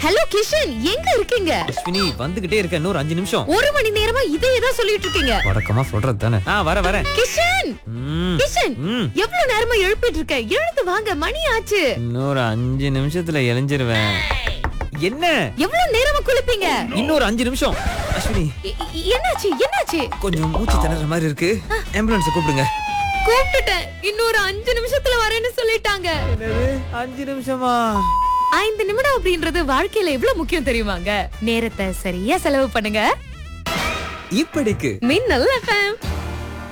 Hello Kishan எங்க இருக்கீங்க அஸ்வினி வந்துகிட்டே இருக்க இன்னொரு அஞ்சு நிமிஷம் ஒரு மணி நேரமா இதே தான் சொல்லிட்டு இருக்கீங்க வழக்கமா சொல்றது தானே ஆ வர வரேன் கிஷன் ம், கிஷன் ம். எவ்வளவு நேரமா எழுப்பிட்டு இருக்க எழுந்து வாங்க மணி ஆச்சு இன்னொரு அஞ்சு நிமிஷத்துல எழிஞ்சிருவேன் என்ன எவ்வளவு நேரமா குளிப்பீங்க இன்னொரு அஞ்சு நிமிஷம் அஸ்வினி எ- எ- என்னாச்சு என்னாச்சு கொஞ்சம் மூச்சு திணற மாதிரி இருக்கு ஆம்புலன்ஸ் கூப்பிடுங்க கூப்பிட்டுட்டேன் இன்னொரு அஞ்சு நிமிஷத்துல வரேன்னு சொல்லிட்டாங்க என்னது அஞ்சு நிமிஷமா ஐந்து நிமிடம் அப்படின்றது வாழ்க்கையில எவ்வளவு முக்கியம் தெரியுமாங்க நேரத்தை சரியா செலவு பண்ணுங்க இப்படிக்கு மின்னல் எஃப்எம்